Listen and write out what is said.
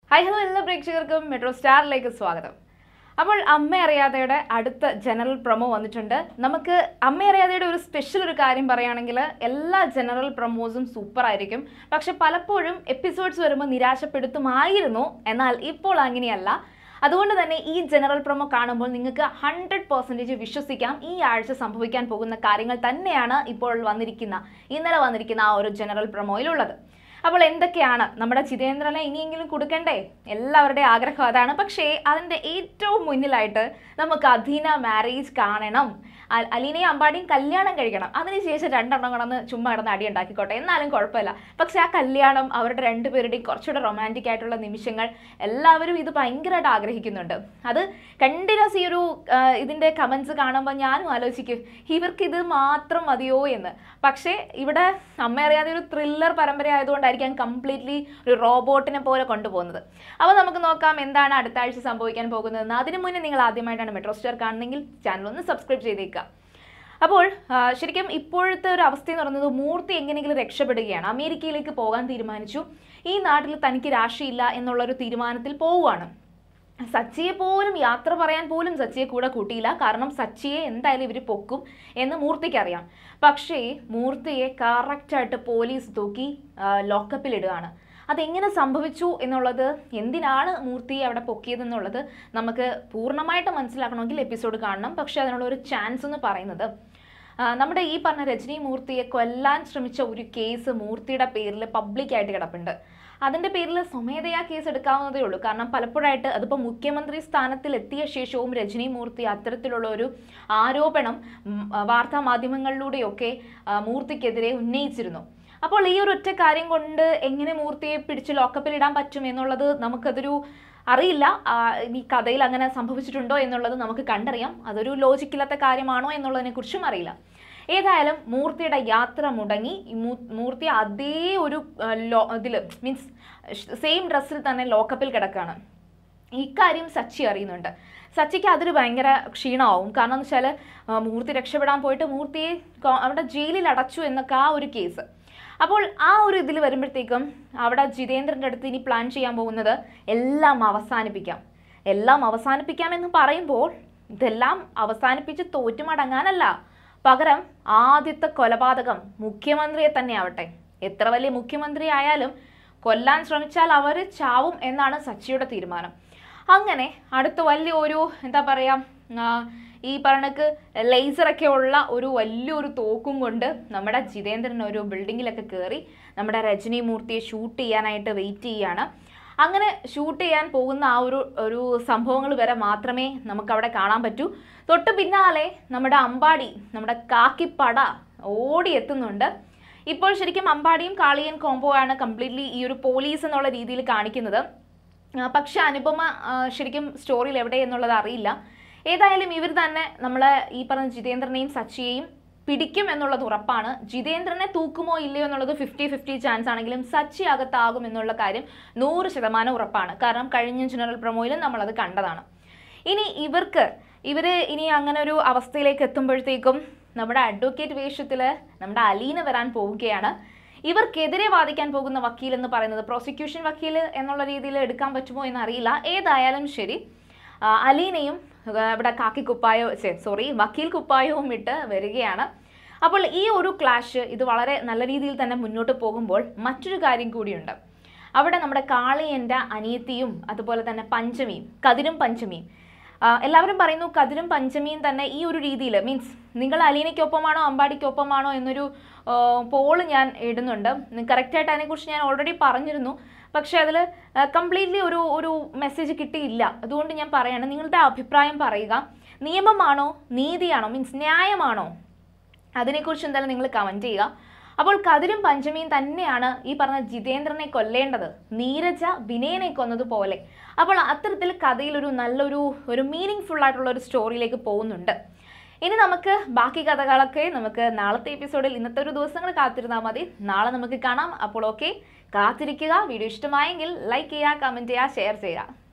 hi hello എല്ലാ പ്രേക്ഷകർക്കും metro സ്റ്റാറിലേക്ക് സ്വാഗതം അപ്പോൾ അമ്മ അറിയാതെയുടെ അടുത്ത ജനറൽ പ്രൊമോ വന്നിട്ടുണ്ട് നമുക്ക് അമ്മ അറിയാതെയുടെ ഒരു സ്പെഷ്യൽ ഒരു കാര്യം പറയുകയാണെങ്കിൽ എല്ലാ ജനറൽ പ്രൊമോസും സൂപ്പർ ആയിരിക്കും പക്ഷെ പലപ്പോഴും എപ്പിസോഡ്സ് വരുമ്പോൾ നിരാശപ്പെടുത്തുമായിരുന്നു എന്നാൽ ഇപ്പോൾ അങ്ങനെയല്ല അതുകൊണ്ട് തന്നെ ഈ ജനറൽ പ്രൊമോ കാണുമ്പോൾ നിങ്ങൾക്ക് ഹൺഡ്രഡ് പെർസെൻറ്റേജ് വിശ്വസിക്കാം ഈ ആഴ്ച സംഭവിക്കാൻ പോകുന്ന കാര്യങ്ങൾ തന്നെയാണ് ഇപ്പോൾ വന്നിരിക്കുന്ന ഇന്നലെ വന്നിരിക്കുന്ന ആ ഒരു ജനറൽ പ്രൊമോയിലുള്ളത് അപ്പോൾ എന്തൊക്കെയാണ് നമ്മുടെ ചിതേന്ദ്രനെ ഇനിയെങ്കിലും കൊടുക്കണ്ടേ എല്ലാവരുടെയും ആഗ്രഹം അതാണ് പക്ഷേ അതിൻ്റെ ഏറ്റവും മുന്നിലായിട്ട് നമുക്ക് അധീന മാരേജ് കാണണം അ- അലീനയും അമ്പാടിയും കല്യാണം കഴിക്കണം അതിനുശേഷം രണ്ടെണ്ണം കിടന്ന് ചുമ്മാ കിടന്ന് അടി ഉണ്ടാക്കിക്കോട്ടെ എന്നാലും കുഴപ്പമില്ല പക്ഷേ ആ കല്യാണം അവരുടെ രണ്ടുപേരുടെയും കുറച്ചുകൂടെ റൊമാൻറ്റിക് ആയിട്ടുള്ള നിമിഷങ്ങൾ എല്ലാവരും ഇത് ഭയങ്കരമായിട്ട് ആഗ്രഹിക്കുന്നുണ്ട് അത് കണ്ടിന്യൂസ് ഈ ഒരു ആ, ഇതിൻ്റെ കമൻസ് കാണുമ്പോൾ ഞാനും ആലോചിക്കും ഇവർക്ക് ഇത് മാത്രം മതിയോ എന്ന് പക്ഷേ ഇവിടെ അമ്മ അറിയാതെ ഒരു ത്രില്ലർ പരമ്പര ആയതുകൊണ്ടായിരിക്കാം കംപ്ലീറ്റ്ലി ഒരു റോബോട്ടിനെ പോലെ കൊണ്ടുപോകുന്നത് അപ്പോൾ നമുക്ക് നോക്കാം എന്താണ് അടുത്ത ആഴ്ച സംഭവിക്കാൻ പോകുന്നതെന്ന് അതിനു മുന്നേ നിങ്ങൾ ആദ്യമായിട്ടാണ് മെട്രോ സ്റ്റാർ കാണുന്നെങ്കിൽ ചാനൽ ഒന്ന് സബ്സ്ക്രൈബ് ചെയ്തേക്കുക അപ്പോൾ ആ, ശരിക്കും ഇപ്പോഴത്തെ ഒരു അവസ്ഥ എന്ന് പറയുന്നത് മൂർത്തി എങ്ങനെയെങ്കിലും രക്ഷപ്പെടുകയാണ് അമേരിക്കയിലേക്ക് പോകാൻ തീരുമാനിച്ചു ഈ നാട്ടിൽ തനിക്ക് രാശിയില്ല എന്നുള്ളൊരു തീരുമാനത്തിൽ പോവുകയാണ് സച്ചിയെ പോലും യാത്ര പറയാൻ പോലും സച്ചിയെ കൂടെ കൂട്ടിയില്ല കാരണം സച്ചിയെ എന്തായാലും ഇവർ പൊക്കും എന്ന് മൂർത്തിക്ക് അറിയാം പക്ഷേ മൂർത്തിയെ കറക്റ്റായിട്ട് പോലീസ് തൂക്കി ലോക്കപ്പിലിടുകയാണ് അതെങ്ങനെ സംഭവിച്ചു എന്നുള്ളത് എന്തിനാണ് മൂർത്തിയെ അവിടെ പൊക്കിയതെന്നുള്ളത് നമുക്ക് പൂർണ്ണമായിട്ട് മനസ്സിലാക്കണമെങ്കിൽ എപ്പിസോഡ് കാണണം പക്ഷേ അതിനുള്ള ഒരു ചാൻസ് എന്ന് പറയുന്നത് ആ, നമ്മുടെ ഈ പറഞ്ഞ രജനി മൂർത്തിയെ കൊല്ലാൻ ശ്രമിച്ച ഒരു കേസ് മൂർത്തിയുടെ പേരിൽ പബ്ലിക്കായിട്ട് കിടപ്പുണ്ട് അതിന്റെ പേരിൽ സ്വമേധയാ കേസ് എടുക്കാവുന്നതേ ഉള്ളൂ കാരണം പലപ്പോഴായിട്ട് അതിപ്പോൾ മുഖ്യമന്ത്രി സ്ഥാനത്തിൽ എത്തിയ ശേഷവും രജനി മൂർത്തി അത്തരത്തിലുള്ള ഒരു ആരോപണം ഉം, ആ, വാർത്താ മാധ്യമങ്ങളിലൂടെയൊക്കെ ആ, മൂർത്തിക്കെതിരെ ഉന്നയിച്ചിരുന്നു അപ്പോൾ ഈ ഒരു ഒറ്റ കാര്യം കൊണ്ട് എങ്ങനെ മൂർത്തിയെ പിടിച്ച് ലോക്കപ്പിൽ ഇടാൻ പറ്റും എന്നുള്ളത് നമുക്കതൊരു അറിയില്ല ആ, ഈ കഥയിൽ അങ്ങനെ സംഭവിച്ചിട്ടുണ്ടോ എന്നുള്ളത് നമുക്ക് കണ്ടറിയാം അതൊരു ലോജിക്കില്ലാത്ത കാര്യമാണോ എന്നുള്ളതിനെ കുറിച്ചും അറിയില്ല ഏതായാലും മൂർത്തിയുടെ യാത്ര മുടങ്ങി ഈ മൂ- മൂർത്തി അതേ ഒരു ആ, ലോ ഇതിൽ മീൻസ് സെയിം ഡ്രസ്സിൽ തന്നെ ലോക്കപ്പിൽ കിടക്കുകയാണ് ഇക്കാര്യം സച്ചി അറിയുന്നുണ്ട് സച്ചിക്ക് അതൊരു ഭയങ്കര ക്ഷീണമാവും കാരണം എന്ന് വെച്ചാൽ മൂർത്തി രക്ഷപ്പെടാൻ പോയിട്ട് മൂർത്തിയെ കൊ- അവിടെ ജയിലിൽ അടച്ചു എന്നൊക്കെ ആ ഒരു കേസ് അപ്പോൾ ആ ഒരു ഇതിൽ വരുമ്പോഴത്തേക്കും അവിടെ ജിതേന്ദ്രൻ്റെ അടുത്ത് ഇനി പ്ലാൻ ചെയ്യാൻ പോകുന്നത് എല്ലാം അവസാനിപ്പിക്കാം എല്ലാം അവസാനിപ്പിക്കാമെന്ന് പറയുമ്പോൾ ഇതെല്ലാം അവസാനിപ്പിച്ച് തോറ്റുമടങ്ങാനല്ല പകരം ആദ്യത്തെ കൊലപാതകം മുഖ്യമന്ത്രിയെ തന്നെ ആവട്ടെ എത്ര വലിയ മുഖ്യമന്ത്രി ആയാലും കൊല്ലാൻ ശ്രമിച്ചാൽ അവർ ചാവും എന്നാണ് സച്ചിയുടെ തീരുമാനം അങ്ങനെ അടുത്ത വലിയ ഒരു എന്താ പറയുക ഈ പറഞ്ഞക്ക് ലേസറൊക്കെ ഉള്ള ഒരു വലിയൊരു തോക്കും കൊണ്ട് നമ്മുടെ ജിതേന്ദ്രൻ ഒരു ബിൽഡിങ്ങിലൊക്കെ കയറി നമ്മുടെ രജനി മൂർത്തിയെ ഷൂട്ട് ചെയ്യാനായിട്ട് വെയിറ്റ് ചെയ്യുകയാണ് അങ്ങനെ ഷൂട്ട് ചെയ്യാൻ പോകുന്ന ആ ഒരു ഒരു സംഭവങ്ങൾ വരെ മാത്രമേ നമുക്ക് അവിടെ കാണാൻ പറ്റൂ തൊട്ട് പിന്നാലെ നമ്മുടെ അമ്പാടി നമ്മുടെ കാക്കിപ്പട ഓടി എത്തുന്നുണ്ട് ഇപ്പോൾ ശരിക്കും അമ്പാടിയും കാളിയൻ കോംബോ ആണ് കംപ്ലീറ്റ്ലി ഈ ഒരു പോലീസ് എന്നുള്ള രീതിയിൽ കാണിക്കുന്നത് ആ, പക്ഷെ അനുപമ ആ, ശരിക്കും സ്റ്റോറിയിൽ എവിടെ എന്നുള്ളത് അറിയില്ല ഏതായാലും ഇവർ തന്നെ നമ്മളെ ഈ പറഞ്ഞ ജിതേന്ദ്രനെയും സച്ചിയെയും പിടിക്കും എന്നുള്ളത് ഉറപ്പാണ് ജിതേന്ദ്രനെ തൂക്കുമോ ഇല്ലയോ എന്നുള്ളത് ഫിഫ്റ്റി ഫിഫ്റ്റി ചാൻസ് ആണെങ്കിലും സച്ചി അകത്താകും എന്നുള്ള കാര്യം നൂറ് ശതമാനം ഉറപ്പാണ് കാരണം കഴിഞ്ഞ ജനറൽ പ്രൊമോയിലും നമ്മളത് കണ്ടതാണ് ഇനി ഇവർക്ക് ഇവർ ഇനി അങ്ങനെ ഒരു അവസ്ഥയിലേക്ക് എത്തുമ്പോഴത്തേക്കും നമ്മുടെ അഡ്വക്കേറ്റ് വേഷത്തിൽ നമ്മുടെ അലീന വരാൻ പോവുകയാണ് ഇവർക്കെതിരെ വാദിക്കാൻ പോകുന്ന വക്കീൽ എന്ന് പറയുന്നത് പ്രോസിക്യൂഷൻ വക്കീൽ എന്നുള്ള രീതിയിൽ എടുക്കാൻ പറ്റുമോ എന്നറിയില്ല ഏതായാലും ശരി ആ, അലീനയും ആ, ഇവിടെ കാക്കി കുപ്പായോ സോറി വക്കീൽ കുപ്പായവും ഇട്ട് വരികയാണ് അപ്പോൾ ഈ ഒരു ക്ലാഷ് ഇത് വളരെ നല്ല രീതിയിൽ തന്നെ മുന്നോട്ട് പോകുമ്പോൾ മറ്റൊരു കാര്യം കൂടിയുണ്ട് അവിടെ നമ്മുടെ കാളിയൻ്റെ അനിയത്തിയും അതുപോലെ തന്നെ പഞ്ചമിയും കതിരും പഞ്ചമിയും ആ, എല്ലാവരും പറയുന്നു കതിരും പഞ്ചമിയും തന്നെ ഈ ഒരു രീതിയിൽ മീൻസ് നിങ്ങൾ അലീനയ്ക്കൊപ്പമാണോ അമ്പാടിക്കൊപ്പമാണോ എന്നൊരു പോള് ഞാൻ ഇടുന്നുണ്ട് കറക്റ്റായിട്ട് അതിനെക്കുറിച്ച് ഞാൻ ഓൾറെഡി പറഞ്ഞിരുന്നു പക്ഷേ അതിൽ കംപ്ലീറ്റ്ലി ഒരു ഒരു മെസ്സേജ് കിട്ടിയില്ല അതുകൊണ്ട് ഞാൻ പറയാണ് നിങ്ങളുടെ അഭിപ്രായം പറയുക നിയമമാണോ നീതിയാണോ മീൻസ് ന്യായമാണോ അതിനെക്കുറിച്ച് എന്തായാലും നിങ്ങൾ കമൻറ്റ് ചെയ്യുക അപ്പോൾ കതിരും പഞ്ചമിയും തന്നെയാണ് ഈ പറഞ്ഞ ജിതേന്ദ്രനെ കൊല്ലേണ്ടത് നീരജ വിനയനെ കൊന്നതുപോലെ അപ്പോൾ അത്തരത്തിൽ കഥയിൽ ഒരു നല്ലൊരു ഒരു മീനിങ് ഫുൾ ആയിട്ടുള്ള ഒരു സ്റ്റോറിയിലേക്ക് പോകുന്നുണ്ട് ഇനി നമുക്ക് ബാക്കി കഥകളൊക്കെ നമുക്ക് നാളത്തെ എപ്പിസോഡിൽ ഇന്നത്തെ ഒരു ദിവസങ്ങൾ കാത്തിരുന്നാൽ മതി നാളെ നമുക്ക് കാണാം അപ്പോൾ ഓക്കെ കാത്തിരിക്കുക വീഡിയോ ഇഷ്ടമായെങ്കിൽ ലൈക്ക് ചെയ്യുക കമൻറ്റ് ചെയ്യുക ഷെയർ ചെയ്യുക